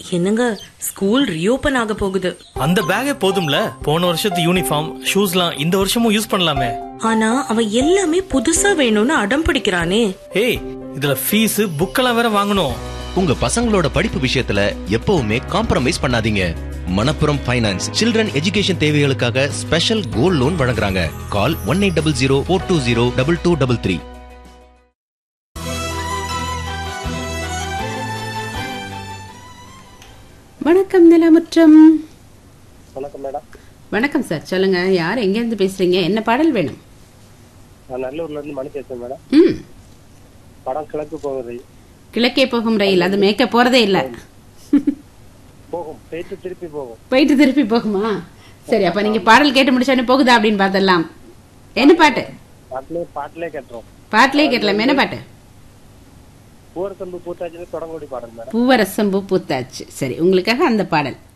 என்னங்க school reopen ஆக போகுது அந்த பேக்கே போதும்ல போன வருஷத்து யூனிஃபார்ம் ஷூஸ்லாம் இந்த வருஷமும் யூஸ் பண்ணலாமே ஆனா அவன் எல்லாமே புதுசா வேணும்னு அடம் பிடிக்கிறானே ஏய் இதுல ஃபீஸ் புக்கெல்லாம் வேற வாங்கணும் உங்க பசங்களோட படிப்பு விஷயத்துல எப்பவுமே காம்ப்ரமைஸ் பண்ணாதீங்க மணப்புரம் ஃபைனான்ஸ் சில்ட்ரன் எஜுகேஷன் தேவைகளுக்காக ஸ்பெஷல் கோல்ட் லோன் வழங்குறாங்க call one eight double zero four two zero double two double three வணக்கம் நிலமுற்றம் வணக்கம் மேடம் வணக்கம் சார் சொல்லுங்க யார் எங்கேருந்து பேசுறீங்க என்ன பாடல் வேணும் நான் நல்லூர்ல இருந்து மணி பேசுறேன் மேடம் ம் படம் கிழக்கு போகுது கிழக்கே போகும் ரயில் அது மேய்க்க போறதே இல்ல போகும் போயிட்டு திருப்பி போகும் போயிட்டு திருப்பி போகுமா சரி அப்ப நீங்க பாடல் கேட்டு முடிச்சோன்னு போகுதா அப்படின்னு பார்த்தலாம் என்ன பாட்டு பாட்டிலே பாட்டிலே கேட்டுரும் பாட்டிலே கேட்டலாம் என்ன பாட்டு பூரத்தம்பு பூத்தாச்சில தொடங்கோடி பாடல் மேடம் பூவரசம்பு பூத்தாச்சு சரி உங்களுக்காக அந்த பாடல்